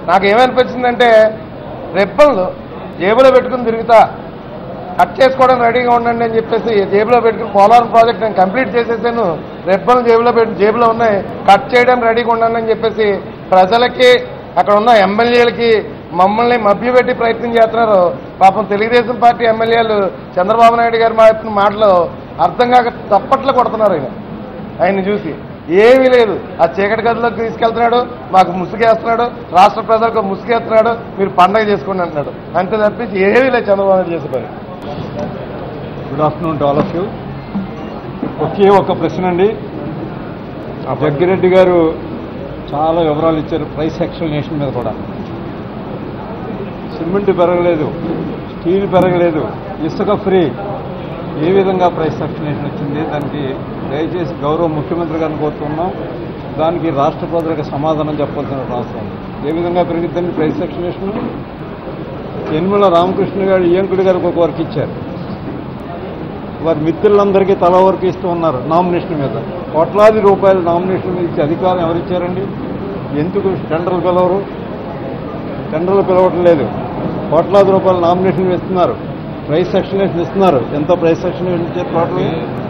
నాకు ఏమనిపించిందంటే రెబ్బలు జేబులో పెట్టుకుని తిరుగుతా కట్ చేసుకోవడానికి రెడీగా ఉండండి అని చెప్పేసి జేబులో పెట్టుకుని పోలవరం ప్రాజెక్ట్ నేను కంప్లీట్ చేసేసాను రెబ్బలు జేబులో పెట్టి జేబులో ఉన్నాయి కట్ చేయడానికి రెడీగా ఉండండి అని చెప్పేసి ప్రజలకి అక్కడ ఉన్న ఎమ్మెల్యేలకి మమ్మల్ని మభ్యపెట్టి ప్రయత్నం చేస్తున్నారు పాపం తెలుగుదేశం పార్టీ ఎమ్మెల్యేలు చంద్రబాబు నాయుడు గారి మాట్లాడిన మాటలు అర్థం కాక తప్పట్లు కొడుతున్నారు ఆయన ఆయన్ని చూసి ఏమీ లేదు ఆ చీకటి గదిలోకి తీసుకెళ్తున్నాడు మాకు ముసుగేస్తున్నాడు రాష్ట్ర ప్రజలకు ముసుగేస్తున్నాడు మీరు పండగ చేసుకోండి అంటున్నాడు అంతే తప్పించి ఏమీ లేదు చంద్రబాబు నాయుడు చేసే పని good afternoon to all of you ఒకే ఒక ప్రశ్న అండి జగ్గిరెడ్డి గారు చాలా వివరాలు ఇచ్చారు ప్రైస్ ఎక్స్ప్లెనేషన్ మీద కూడా సిమెంట్ పెరగలేదు స్టీల్ పెరగలేదు ఇసుక ఫ్రీ ఏ విధంగా ప్రైస్ ఎక్స్ప్లెనేషన్ వచ్చింది దానికి దయచేసి గౌరవ ముఖ్యమంత్రి గారిని కోరుతున్నాం దానికి రాష్ట్ర ప్రజలకు సమాధానం చెప్పాల్సిన రాష్ట్రం ఏ విధంగా పెరిగిద్దని ప్రైస్ ఎక్స్ప్లెనేషన్ యనుమల రామకృష్ణ గారు ఈయంకుడి గారికి ఒక వర్క్ ఇచ్చారు వారి మిత్రులందరికీ తల వరకు ఇస్తూ ఉన్నారు నామినేషన్ మీద కోట్లాది రూపాయల నామినేషన్ మీద ఇచ్చే అధికారం ఎవరిచ్చారండి ఎందుకు టెండర్లు పిలవరు టెండర్లు పిలవటం లేదు కోట్లాది రూపాయల నామినేషన్ ఇస్తున్నారు ప్రైస్ సెక్షనేషన్ ఇస్తున్నారు ఎంత ప్రైస్ సెక్షనేషన్ ఇచ్చారు టోటల్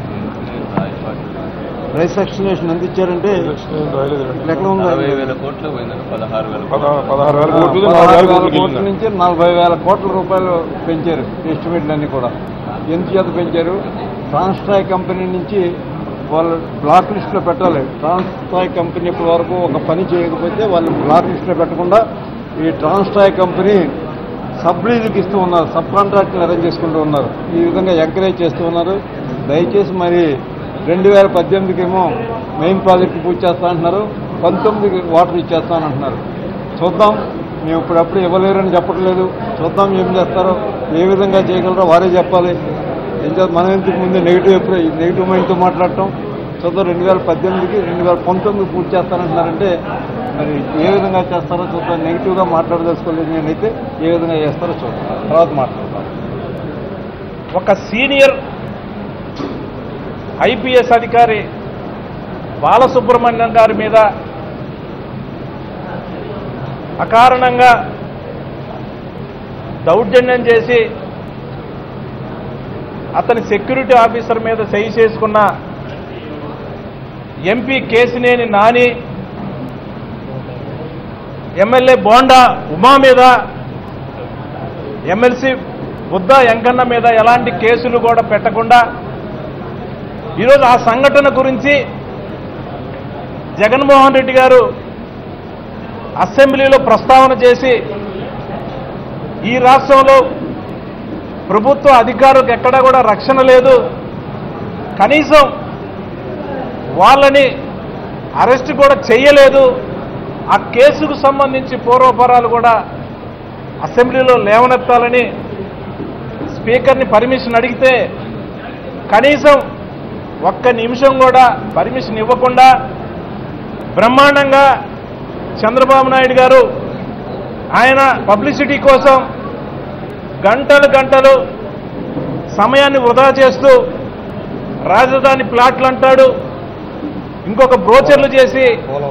ప్రైస్ సెక్షనేషన్ ఎంత ఇచ్చారంటే ఎక్కడ ఉంది అరవై వేల కోట్లు పోయిందని పదహారు వేల పదహారు వేల కోట్లు పదహారు వేల కోట్ల నుంచి నలభై వేల కోట్ల రూపాయలు పెంచారు ఎస్టిమేట్లన్నీ కూడా ఎంత చేత పెంచారు ట్రాన్స్ట్రాయ్ కంపెనీ నుంచి వాళ్ళు బ్లాక్ లిస్ట్లో పెట్టాలి ట్రాన్స్ట్రాయ్ కంపెనీ ఇప్పటి వరకు ఒక పని చేయకపోతే వాళ్ళు బ్లాక్ లిస్ట్లో పెట్టకుండా ఈ ట్రాన్స్ట్రాయ్ కంపెనీ సబ్లీజుకి ఇస్తూ ఉన్నారు సబ్ కాంట్రాక్ట్లు అరేంజ్ చేసుకుంటూ ఉన్నారు ఈ విధంగా ఎంకరేజ్ చేస్తూ ఉన్నారు దయచేసి మరి రెండు వేల పద్దెనిమిదికి ఏమో మెయిన్ ప్రాజెక్టు పూర్తి చేస్తా అంటున్నారు పంతొమ్మిదికి వాటర్ ఇచ్చేస్తానంటున్నారు చూద్దాం మేము ఇప్పుడప్పుడు ఇవ్వలేరని చెప్పట్లేదు చూద్దాం ఏం చేస్తారో ఏ విధంగా చేయగలరో వారే చెప్పాలి ఏం చేద్దాం మనం ఎందుకు ముందు నెగిటివ్ ఎప్పుడు నెగిటివ్ మైండ్తో మాట్లాడటం చూద్దాం రెండు వేల పద్దెనిమిదికి రెండు వేల పంతొమ్మిది పూర్తి చేస్తానంటున్నారంటే మరి ఏ విధంగా చేస్తారో చూద్దాం నెగిటివ్గా మాట్లాడదలుచుకోలేదు నేనైతే ఏ విధంగా చేస్తారో చూద్దాం తర్వాత మాట్లాడతాం ఒక సీనియర్ ఐపీఎస్ అధికారి బాలసుబ్రహ్మణ్యం గారి మీద అకారణంగా దౌర్జన్యం చేసి అతని సెక్యూరిటీ ఆఫీసర్ మీద సహి చేసుకున్న ఎంపీ కేసినేని నాని ఎమ్మెల్యే బోండా ఉమా మీద ఎమ్మెల్సీ బుద్ధ వెంకన్న మీద ఎలాంటి కేసులు కూడా పెట్టకుండా ఈరోజు ఆ సంఘటన గురించి జగన్మోహన్ రెడ్డి గారు అసెంబ్లీలో ప్రస్తావన చేసి ఈ రాష్ట్రంలో ప్రభుత్వ అధికారులకు ఎక్కడా కూడా రక్షణ లేదు కనీసం వాళ్ళని అరెస్ట్ కూడా చేయలేదు ఆ కేసుకు సంబంధించి పూర్వపరాలు కూడా అసెంబ్లీలో లేవనెత్తాలని స్పీకర్ని పర్మిషన్ అడిగితే కనీసం ఒక్క నిమిషం కూడా పర్మిషన్ ఇవ్వకుండా బ్రహ్మాండంగా చంద్రబాబు నాయుడు గారు ఆయన పబ్లిసిటీ కోసం గంటలు గంటలు సమయాన్ని వృధా చేస్తూ రాజధాని ప్లాట్లు అంటాడు ఇంకొక బ్రోచర్లు చేసి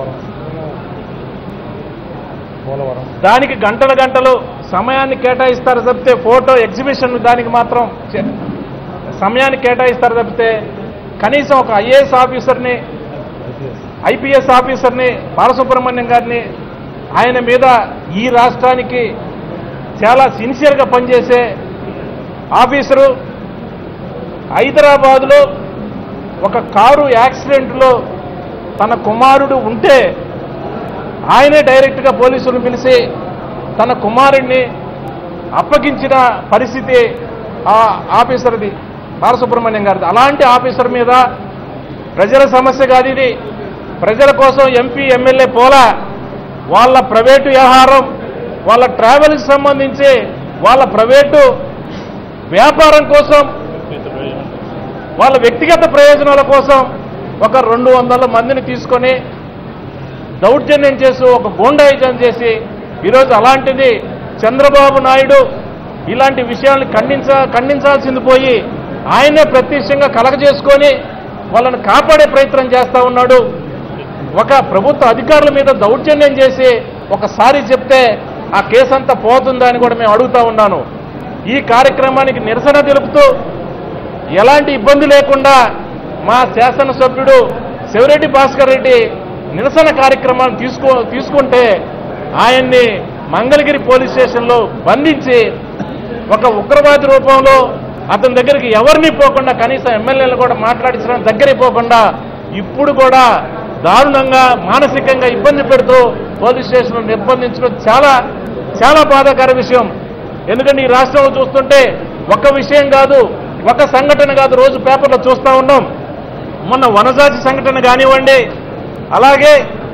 దానికి గంటల గంటలు సమయాన్ని కేటాయిస్తారు తప్పితే ఫోటో ఎగ్జిబిషన్ దానికి మాత్రం చే- సమయాన్ని కేటాయిస్తారు తప్పితే కనీసం ఒక ఐఏఎస్ ఆఫీసర్ని ఐపీఎస్ ఆఫీసర్ని బాలసుబ్రహ్మణ్యం గారిని ఆయన మీద ఈ రాష్ట్రానికి చాలా సిన్సియర్గా పనిచేసే ఆఫీసరు హైదరాబాదులో ఒక కారు యాక్సిడెంట్లో తన కుమారుడు ఉంటే ఆయనే డైరెక్ట్గా పోలీసులను పిలిచి తన కుమారుడిని అప్పగించిన పరిస్థితి ఆ ఆఫీసర్ది బాలసుబ్రహ్మణ్యం గారిది అలాంటి ఆఫీసర్ మీద ప్రజల సమస్య కాదు ఇది ప్రజల కోసం ఎంపీ ఎమ్మెల్యే పోలా వాళ్ళ ప్రైవేటు వ్యవహారం వాళ్ళ ట్రావెల్కి సంబంధించి వాళ్ళ ప్రైవేటు వ్యాపారం కోసం వాళ్ళ వ్యక్తిగత ప్రయోజనాల కోసం ఒక రెండు వందల మందిని తీసుకొని దౌర్జన్యం చేసి ఒక గూండాయిజం చేసి ఈరోజు అలాంటిది చంద్రబాబు నాయుడు ఇలాంటి విషయాలను ఖండించ ఖండించాల్సింది పోయి ఆయనే ప్రత్యక్షంగా కలగజేసుకొని వాళ్ళని కాపాడే ప్రయత్నం చేస్తా ఉన్నాడు ఒక ప్రభుత్వ అధికారుల మీద దౌర్జన్యం చేసి ఒకసారి చెప్తే ఆ కేసు అంతా పోతుందా అని కూడా మేము అడుగుతా ఉన్నాను ఈ కార్యక్రమానికి నిరసన తెలుపుతూ ఎలాంటి ఇబ్బంది లేకుండా మా శాసనసభ్యుడు శివరెడ్డి భాస్కర్ రెడ్డి నిరసన కార్యక్రమాన్ని తీసుకో తీసుకుంటే ఆయన్ని మంగళగిరి పోలీస్ స్టేషన్లో బంధించి ఒక ఉగ్రవాది రూపంలో అతని దగ్గరికి ఎవరిని పోకుండా కనీసం ఎమ్మెల్యేలు కూడా మాట్లాడించడం దగ్గరికి పోకుండా ఇప్పుడు కూడా దారుణంగా మానసికంగా ఇబ్బంది పెడుతూ పోలీస్ స్టేషన్లో నిర్బంధించడం చాలా చాలా బాధాకర విషయం ఎందుకంటే ఈ రాష్ట్రంలో చూస్తుంటే ఒక విషయం కాదు ఒక సంఘటన కాదు రోజు పేపర్లో చూస్తూ ఉన్నాం మొన్న వనజాతి సంఘటన కానివ్వండి అలాగే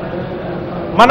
మన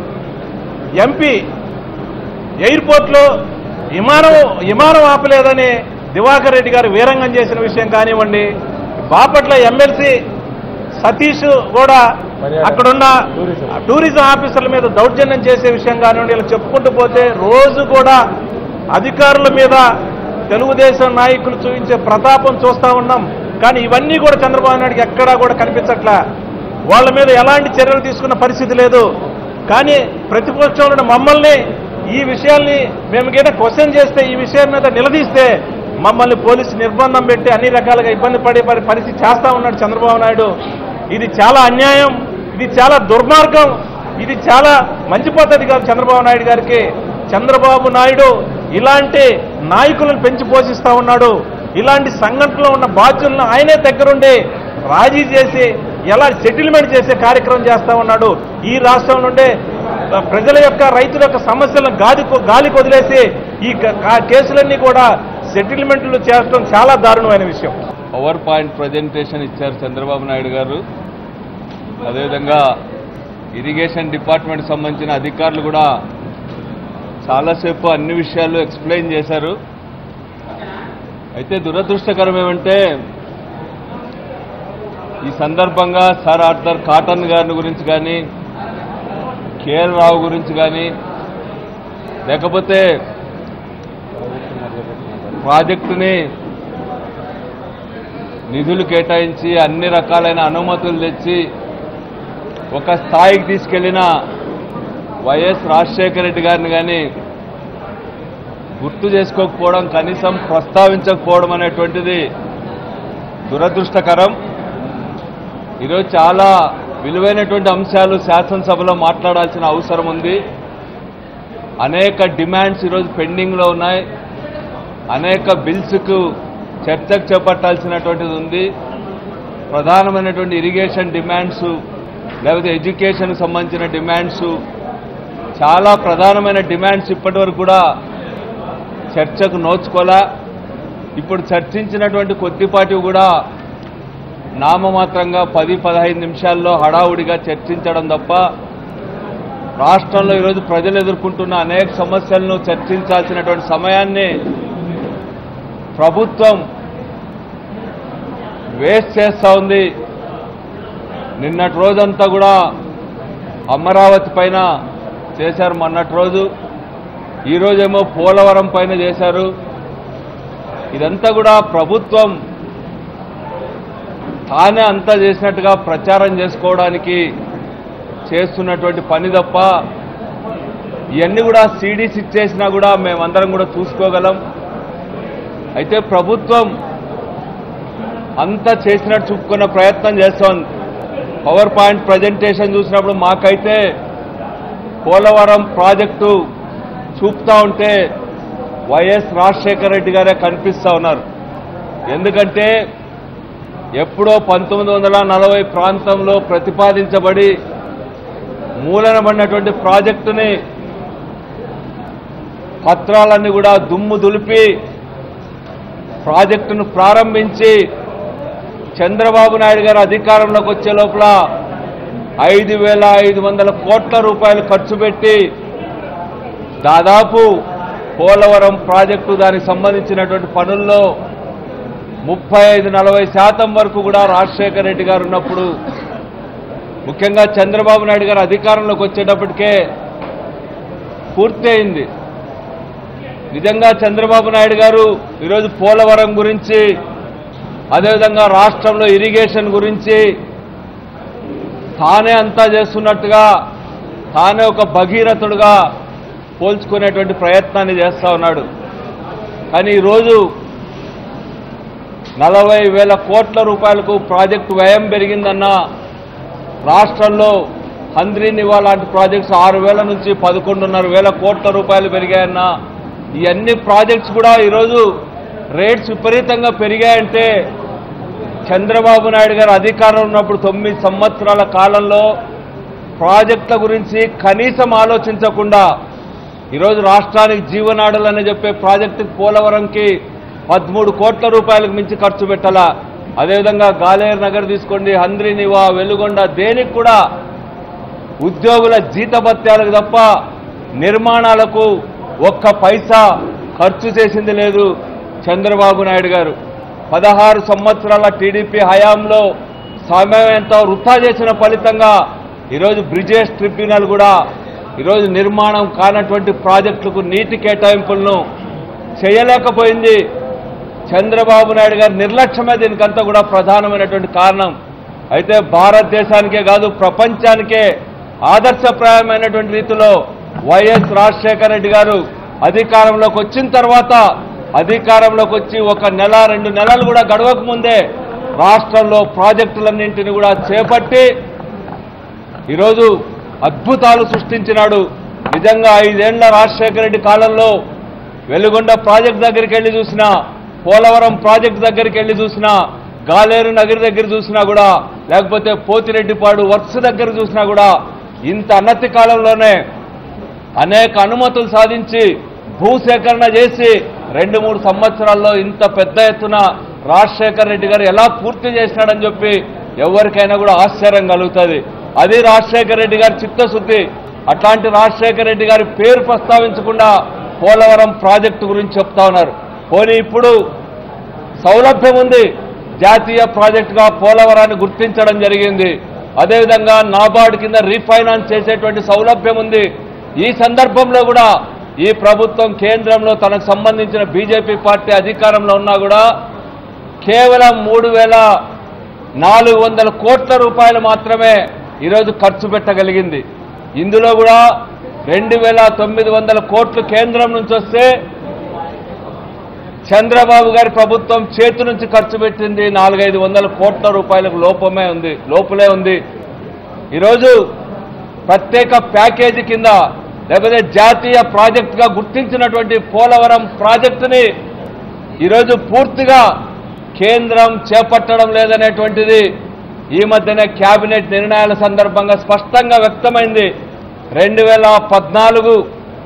ఎంపీ ఎయిర్పోర్ట్లో విమానం విమానం ఆపలేదని దివాకర్ రెడ్డి గారు వీరంగం చేసిన విషయం కానివ్వండి బాపట్ల ఎమ్మెల్సీ సతీష్ కూడా అక్కడున్న టూరిజం ఆఫీసర్ల మీద దౌర్జన్యం చేసే విషయం కానివ్వండి ఇలా చెప్పుకుంటూ పోతే రోజు కూడా అధికారుల మీద తెలుగుదేశం నాయకులు చూపించే ప్రతాపం చూస్తా ఉన్నాం కానీ ఇవన్నీ కూడా చంద్రబాబు నాయుడుకి ఎక్కడా కూడా కనిపించట్లా వాళ్ళ మీద ఎలాంటి చర్యలు తీసుకున్న పరిస్థితి లేదు కానీ ప్రతిపక్షంలో ఉన్న మమ్మల్ని ఈ విషయాల్ని మేము గిన క్వశ్చన్ చేస్తే ఈ విషయం మీద నిలదీస్తే మమ్మల్ని పోలీసు నిర్బంధం పెట్టి అన్ని రకాలుగా ఇబ్బంది పడే పరి- పరిస్థితి చేస్తా ఉన్నాడు చంద్రబాబు నాయుడు ఇది చాలా అన్యాయం ఇది చాలా దుర్మార్గం ఇది చాలా మంచి పద్ధతి కాదు చంద్రబాబు నాయుడు గారికి చంద్రబాబు నాయుడు ఇలాంటి నాయకులను పెంచి పోషిస్తా ఉన్నాడు ఇలాంటి సంఘటనలో ఉన్న బాధ్యులను ఆయనే దగ్గరుండి రాజీ చేసి ఎలా సెటిల్మెంట్ చేసే కార్యక్రమం చేస్తా ఉన్నాడు ఈ రాష్ట్రం నుండే ఆ, ప్రజల యొక్క రైతుల యొక్క సమస్యలను గాలి గాలికి వదిలేసి ఈ క- కా- కేసులన్నీ కూడా సెటిల్మెంట్లు చేయడం చాలా దారుణమైన విషయం పవర్ పాయింట్ ప్రజెంటేషన్ ఇచ్చారు చంద్రబాబు నాయుడు గారు అదేవిధంగా ఇరిగేషన్ డిపార్ట్మెంట్ సంబంధించిన అధికారులు కూడా చాలాసేపు అన్ని విషయాలు ఎక్స్ప్లెయిన్ చేశారు అయితే దురదృష్టకరం ఏమంటే ఈ సందర్భంగా సర్ ఆర్థర్ కాటన్ గారి గురించి కానీ కేఎల్ రావు గురించి కానీ లేకపోతే ప్రాజెక్టుని నిధులు కేటాయించి అన్ని రకాలైన అనుమతులు తెచ్చి ఒక స్థాయికి తీసుకెళ్లిన వైఎస్ రాజశేఖర రెడ్డి గారిని కానీ గుర్తు చేసుకోకపోవడం కనీసం ప్రస్తావించకపోవడం అనేటువంటిది దురదృష్టకరం ఈరోజు చాలా విలువైనటువంటి అంశాలు శాసనసభలో మాట్లాడాల్సిన అవసరం ఉంది అనేక డిమాండ్స్ ఈరోజు పెండింగ్లో ఉన్నాయి అనేక బిల్స్కు చర్చకు చేపట్టాల్సినటువంటిది ఉంది ప్రధానమైనటువంటి ఇరిగేషన్ డిమాండ్స్ లేకపోతే ఎడ్యుకేషన్కి సంబంధించిన డిమాండ్స్ చాలా ప్రధానమైన డిమాండ్స్ ఇప్పటివరకు కూడా చర్చకు నోచుకోలే ఇప్పుడు చర్చించినటువంటి కొద్దిపాటి కూడా నామమాత్రంగా పది పదహైదు నిమిషాల్లో హడావుడిగా చర్చించడం తప్ప రాష్ట్రంలో ఈరోజు ప్రజలు ఎదుర్కొంటున్న అనేక సమస్యలను చర్చించాల్సినటువంటి సమయాన్ని ప్రభుత్వం వేస్ట్ చేస్తూ ఉంది నిన్నటి రోజంతా కూడా అమరావతి పైన చేశారు మొన్నటి రోజు ఈరోజేమో పోలవరం పైన చేశారు ఇదంతా కూడా ప్రభుత్వం తానే అంతా చేసినట్టుగా ప్రచారం చేసుకోవడానికి చేస్తున్నటువంటి పని తప్ప ఇవన్నీ కూడా సీడీస్ ఇచ్చేసినా కూడా మేమందరం కూడా చూసుకోగలం అయితే ప్రభుత్వం అంతా చేసినట్టు చూపుకున్న ప్రయత్నం చేస్తోంది పవర్ పాయింట్ ప్రజెంటేషన్ చూసినప్పుడు మాకైతే పోలవరం ప్రాజెక్టు చూపుతా ఉంటే వైఎస్ రాజశేఖర రెడ్డి గారే కనిపిస్తా ఉన్నారు ఎందుకంటే ఎప్పుడో పంతొమ్మిది వందల నలభై ప్రాంతంలో ప్రతిపాదించబడి మూలనబడినటువంటి ప్రాజెక్టుని పత్రాలన్నీ కూడా దుమ్ము దులిపి ప్రాజెక్టును ప్రారంభించి చంద్రబాబు నాయుడు గారు అధికారంలోకి వచ్చే లోపల ఐదు వేల ఐదు వందల కోట్ల రూపాయలు ఖర్చు పెట్టి దాదాపు పోలవరం ప్రాజెక్టు దానికి సంబంధించినటువంటి పనుల్లో ముప్పై ఐదు నలభై శాతం వరకు కూడా రాజశేఖర రెడ్డి గారు ఉన్నప్పుడు ముఖ్యంగా చంద్రబాబు నాయుడు గారు అధికారంలోకి వచ్చేటప్పటికే పూర్తి అయింది నిజంగా చంద్రబాబు నాయుడు గారు ఈరోజు పోలవరం గురించి అదేవిధంగా రాష్ట్రంలో ఇరిగేషన్ గురించి తానే అంతా చేస్తున్నట్టుగా తానే ఒక భగీరథుడుగా పోల్చుకునేటువంటి ప్రయత్నాన్ని చేస్తా ఉన్నాడు కానీ ఈరోజు నలభై వేల కోట్ల రూపాయలకు ప్రాజెక్టు వ్యయం పెరిగిందన్న రాష్ట్రంలో హంద్రీ నివా లాంటి ప్రాజెక్ట్స్ ఆరు వేల నుంచి పదకొండున్నర వేల కోట్ల రూపాయలు పెరిగాయన్న ఈ అన్ని ప్రాజెక్ట్స్ కూడా ఈరోజు రేట్స్ విపరీతంగా పెరిగాయంటే చంద్రబాబు నాయుడు గారు అధికారంలో ఉన్నప్పుడు తొమ్మిది సంవత్సరాల కాలంలో ప్రాజెక్టుల గురించి కనీసం ఆలోచించకుండా ఈరోజు రాష్ట్రానికి జీవనాడులని చెప్పే ప్రాజెక్టు పోలవరంకి పదమూడు కోట్ల రూపాయలకు మించి ఖర్చు పెట్టాలా అదేవిధంగా గాలేరు నగర్ తీసుకోండి హంద్రి నివా వెలుగొండ దేనికి కూడా ఉద్యోగుల జీతభత్యాలకు తప్ప నిర్మాణాలకు ఒక్క పైసా ఖర్చు చేసింది లేదు చంద్రబాబు నాయుడు గారు పదహారు సంవత్సరాల టీడీపీ హయాంలో సమయం ఎంతో వృధా చేసిన ఫలితంగా ఈరోజు బ్రిజేష్ ట్రిబ్యునల్ కూడా ఈరోజు నిర్మాణం కానటువంటి ప్రాజెక్టులకు నీటి కేటాయింపులను చేయలేకపోయింది చంద్రబాబు నాయుడు గారి నిర్లక్ష్యమే దీనికంతా కూడా ప్రధానమైనటువంటి కారణం అయితే భారతదేశానికే కాదు ప్రపంచానికే ఆదర్శప్రాయమైనటువంటి రీతిలో వైఎస్ రాజశేఖర రెడ్డి గారు అధికారంలోకి వచ్చిన తర్వాత అధికారంలోకి వచ్చి ఒక నెల రెండు నెలలు కూడా గడవక ముందే రాష్ట్రంలో ప్రాజెక్టులన్నింటినీ కూడా చేపట్టి ఈరోజు అద్భుతాలు సృష్టించినాడు నిజంగా ఐదేళ్ల రాజశేఖర రెడ్డి కాలంలో వెలుగొండ ప్రాజెక్ట్ దగ్గరికి వెళ్ళి చూసినా పోలవరం ప్రాజెక్ట్ దగ్గరికి వెళ్ళి చూసినా గాలేరు నగరి దగ్గర చూసినా కూడా లేకపోతే పోతిరెడ్డిపాడు వర్క్స్ దగ్గర చూసినా కూడా ఇంత అన్నతి కాలంలోనే అనేక అనుమతులు సాధించి భూసేకరణ చేసి రెండు మూడు సంవత్సరాల్లో ఇంత పెద్ద ఎత్తున రాజశేఖర రెడ్డి గారు ఎలా పూర్తి చేసినాడని చెప్పి ఎవరికైనా కూడా ఆశ్చర్యం కలుగుతుంది అది రాజశేఖర రెడ్డి గారి చిత్తశుద్ధి అట్లాంటి రాజశేఖర రెడ్డి గారి పేరు ప్రస్తావించకుండా పోలవరం ప్రాజెక్టు గురించి చెప్తా ఉన్నారు పోనీ ఇప్పుడు సౌలభ్యం ఉంది జాతీయ ప్రాజెక్టుగా పోలవరాన్ని గుర్తించడం జరిగింది అదేవిధంగా నాబార్డు కింద రీఫైనాన్స్ చేసేటువంటి సౌలభ్యం ఉంది ఈ సందర్భంలో కూడా ఈ ప్రభుత్వం కేంద్రంలో తనకు సంబంధించిన బీజేపీ పార్టీ అధికారంలో ఉన్నా కూడా కేవలం మూడు వేల నాలుగు వందల కోట్ల రూపాయలు మాత్రమే ఈరోజు ఖర్చు పెట్టగలిగింది ఇందులో కూడా రెండు వేల తొమ్మిది వందల కోట్లు కేంద్రం నుంచి వస్తే చంద్రబాబు గారి ప్రభుత్వం చేతి నుంచి ఖర్చు పెట్టింది నాలుగైదు వందల కోట్ల రూపాయలకు లోపమే ఉంది లోపలే ఉంది ఈరోజు ప్రత్యేక ప్యాకేజీ కింద లేకపోతే జాతీయ ప్రాజెక్టుగా గుర్తించినటువంటి పోలవరం ప్రాజెక్టుని ఈరోజు పూర్తిగా కేంద్రం చేపట్టడం లేదనేటువంటిది ఈ మధ్యనే కేబినెట్ నిర్ణయాల సందర్భంగా స్పష్టంగా వ్యక్తమైంది రెండు వేల పద్నాలుగు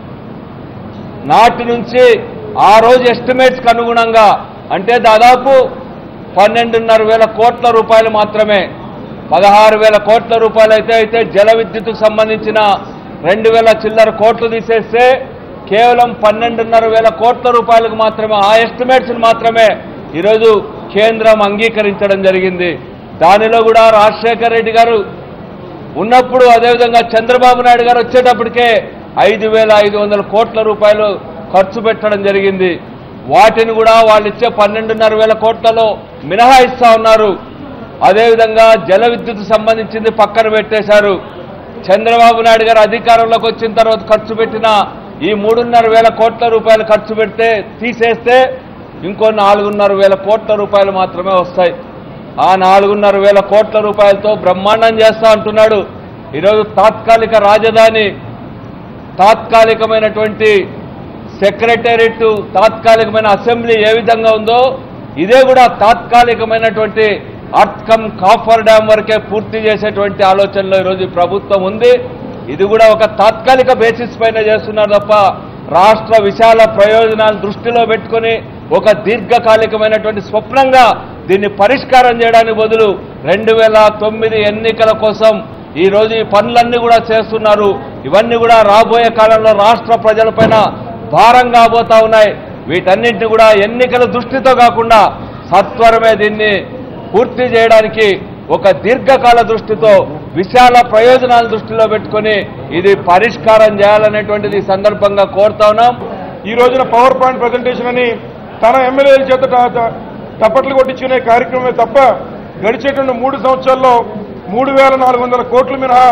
నాటి నుంచి ఆ రోజు ఎస్టిమేట్స్కి అనుగుణంగా అంటే దాదాపు పన్నెండున్నర వేల కోట్ల రూపాయలు మాత్రమే పదహారు వేల కోట్ల రూపాయలు అయితే అయితే జల విద్యుత్తుకు సంబంధించిన రెండు వేల చిల్లర కోట్లు తీసేస్తే కేవలం పన్నెండున్నర వేల కోట్ల రూపాయలకు మాత్రమే ఆ ఎస్టిమేట్స్ మాత్రమే ఈరోజు కేంద్రం అంగీకరించడం జరిగింది దానిలో కూడా రాజశేఖర రెడ్డి గారు ఉన్నప్పుడు అదేవిధంగా చంద్రబాబు నాయుడు గారు వచ్చేటప్పటికే ఐదు వేల ఐదు వందల కోట్ల రూపాయలు ఖర్చు పెట్టడం జరిగింది వాటిని కూడా వాళ్ళు ఇచ్చే పన్నెండున్నర వేల కోట్లలో మినహాయిస్తా ఉన్నారు అదేవిధంగా జల విద్యుత్ సంబంధించింది పక్కన పెట్టేశారు చంద్రబాబు నాయుడు గారు అధికారంలోకి వచ్చిన తర్వాత ఖర్చు పెట్టిన ఈ మూడున్నర వేల కోట్ల రూపాయలు ఖర్చు పెడితే తీసేస్తే ఇంకో నాలుగున్నర వేల కోట్ల రూపాయలు మాత్రమే వస్తాయి ఆ నాలుగున్నర వేల కోట్ల రూపాయలతో బ్రహ్మాండం చేస్తా అంటున్నాడు ఈరోజు తాత్కాలిక రాజధాని తాత్కాలికమైనటువంటి సెక్రటేరియట్ తాత్కాలికమైన అసెంబ్లీ ఏ విధంగా ఉందో ఇదే కూడా తాత్కాలికమైనటువంటి అర్త్కమ్ కాఫర్ డ్యామ్ వరకే పూర్తి చేసేటువంటి ఆలోచనలో ఈరోజు ఈ ప్రభుత్వం ఉంది ఇది కూడా ఒక తాత్కాలిక బేసిస్ పైన చేస్తున్నారు తప్ప రాష్ట్ర విశాల ప్రయోజనాలు దృష్టిలో పెట్టుకొని ఒక దీర్ఘకాలికమైనటువంటి స్వప్నంగా దీన్ని పరిష్కారం చేయడానికి బదులు రెండు వేల తొమ్మిది ఎన్నికల కోసం ఈ రోజు ఈ పనులన్నీ కూడా చేస్తున్నారు ఇవన్నీ కూడా రాబోయే కాలంలో రాష్ట్ర ప్రజలపైన భారం కాబోతా ఉన్నాయి వీటన్నింటినీ కూడా ఎన్నికల దృష్టితో కాకుండా సత్వరమే దీన్ని పూర్తి చేయడానికి ఒక దీర్ఘకాల దృష్టితో విశాల ప్రయోజనాల దృష్టిలో పెట్టుకొని ఇది పరిష్కారం చేయాలనేటువంటిది ఈ సందర్భంగా కోరుతా ఉన్నాం ఈ రోజున పవర్ పాయింట్ ప్రజెంటేషన్ అని తన ఎమ్మెల్యేల చేత ట- ట- టపట్లు కొట్టించుకునే కార్యక్రమమే తప్ప గడిచేటువంటి మూడు సంవత్సరాల్లో మూడు వేల నాలుగు వందల కోట్లు మినహా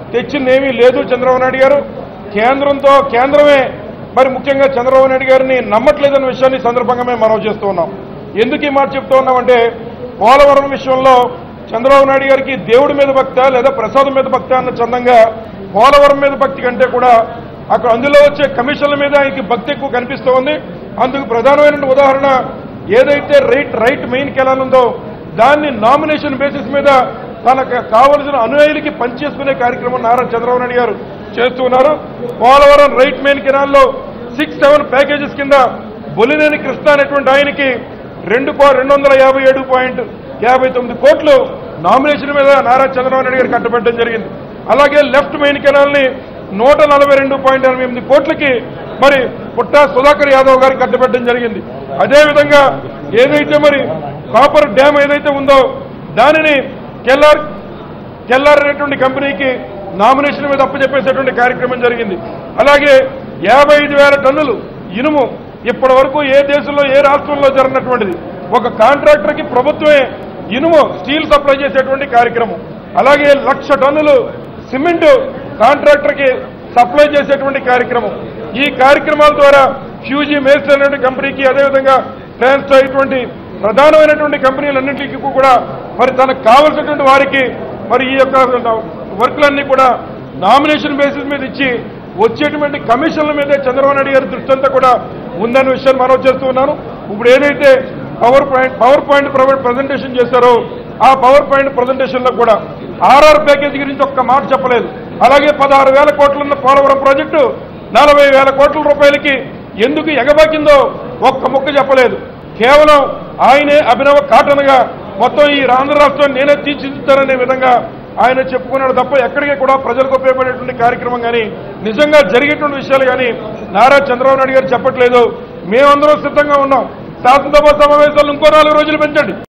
తెచ్చింది ఏమీ లేదు చంద్రబాబు నాయుడు గారు కేంద్రంతో కేంద్రమే మరి ముఖ్యంగా చంద్రబాబు నాయుడు గారిని నమ్మట్లేదన్న విషయాన్ని ఈ సందర్భంగా మేము మనవి చేస్తూ ఉన్నాం ఎందుకు ఈ మాట చెప్తూ ఉన్నామంటే పోలవరం విషయంలో చంద్రబాబు నాయుడు గారికి దేవుడి మీద భక్త లేదా ప్రసాదం మీద భక్త అన్న చందంగా పోలవరం మీద భక్తి కంటే కూడా అక్కడ అందులో వచ్చే కమిషన్ల మీద ఆయనకి భక్తి ఎక్కువ కనిపిస్తూ ఉంది అందుకు ప్రధానమైన ఉదాహరణ ఏదైతే రైట్ రైట్ మెయిన్ కెనాల్ ఉందో దాన్ని నామినేషన్ బేసిస్ మీద తనకు కావలసిన అనుయాయులకి పనిచేసుకునే కార్యక్రమం నారా చంద్రబాబు నాయుడు గారు చేస్తూ ఉన్నారు పోలవరం రైట్ మెయిన్ కెనాల్లో సిక్స్ సెవెన్ ప్యాకేజెస్ కింద బొలినేని కృష్ణ అనేటువంటి ఆయనకి రెండు కో రెండు వందల యాభై ఏడు పాయింట్ యాభై తొమ్మిది కోట్లు నామినేషన్ మీద నారా చంద్రబాబు నాయుడు గారు కట్టబెట్టడం జరిగింది అలాగే లెఫ్ట్ మెయిన్ కెనాల్ ని నూట నలభై రెండు పాయింట్ ఎనభై ఎనిమిది కోట్లకి మరి పుట్టా సుధాకర్ యాదవ్ గారికి కట్టబెట్టడం జరిగింది అదేవిధంగా ఏదైతే మరి కాపర్ డ్యామ్ ఏదైతే ఉందో దానిని కెల్లార్ కెల్లార్ అనేటువంటి కంపెనీకి నామినేషన్ మీద అప్పచెప్పేసేటువంటి కార్యక్రమం జరిగింది అలాగే యాభై ఐదు వేల టన్నులు ఇనుము ఇప్పటి వరకు ఏ దేశంలో ఏ రాష్ట్రంలో జరిగినటువంటిది ఒక కాంట్రాక్టర్కి ప్రభుత్వమే ఇనుము స్టీల్ సప్లై చేసేటువంటి కార్యక్రమం అలాగే లక్ష టన్నులు సిమెంట్ కాంట్రాక్టర్కి సప్లై చేసేటువంటి కార్యక్రమం ఈ కార్యక్రమాల ద్వారా ఫ్యూజీ మేల్స్ అనేటువంటి కంపెనీకి అదేవిధంగా ఫ్రాన్స్ అయ్యేటువంటి ప్రధానమైనటువంటి కంపెనీలన్నింటికి కూడా మరి తనకు కావలసినటువంటి వారికి మరి ఈ యొక్క వర్క్లన్నీ కూడా నామినేషన్ బేసిస్ మీద ఇచ్చి వచ్చేటువంటి కమిషన్ల మీదే చంద్రబాబు నాయుడు గారి దృష్టి అంతా కూడా ఉందనే విషయాన్ని మనవి చేస్తూ ఉన్నాను ఇప్పుడు ఏదైతే power point power point private presentation చేశారో ఆ పవర్ పాయింట్ ప్రజెంటేషన్ లో కూడా ఆర్ఆర్ ప్యాకేజీ గురించి ఒక్క మాట చెప్పలేదు అలాగే పదహారు వేల కోట్లున్న పోలవరం ప్రాజెక్టు నలభై వేల కోట్ల రూపాయలకి ఎందుకు ఎగబాకిందో ఒక్క ముక్క చెప్పలేదు కేవలం ఆయనే అభినవ కాటన్గా మొత్తం ఈ ఆంధ్ర రాష్ట్రాన్ని నేనే తీర్చిదిద్దాననే విధంగా ఆయన చెప్పుకున్నాడు తప్ప ఎక్కడికి కూడా ప్రజలకు ఉపయోగపడేటువంటి కార్యక్రమం కానీ నిజంగా జరిగేటువంటి విషయాలు కానీ నారా చంద్రబాబు నాయుడు గారు చెప్పట్లేదు మేమందరం సిద్ధంగా ఉన్నాం శాసనసభ సమావేశాలు ఇంకో నాలుగు రోజులు పెంచండి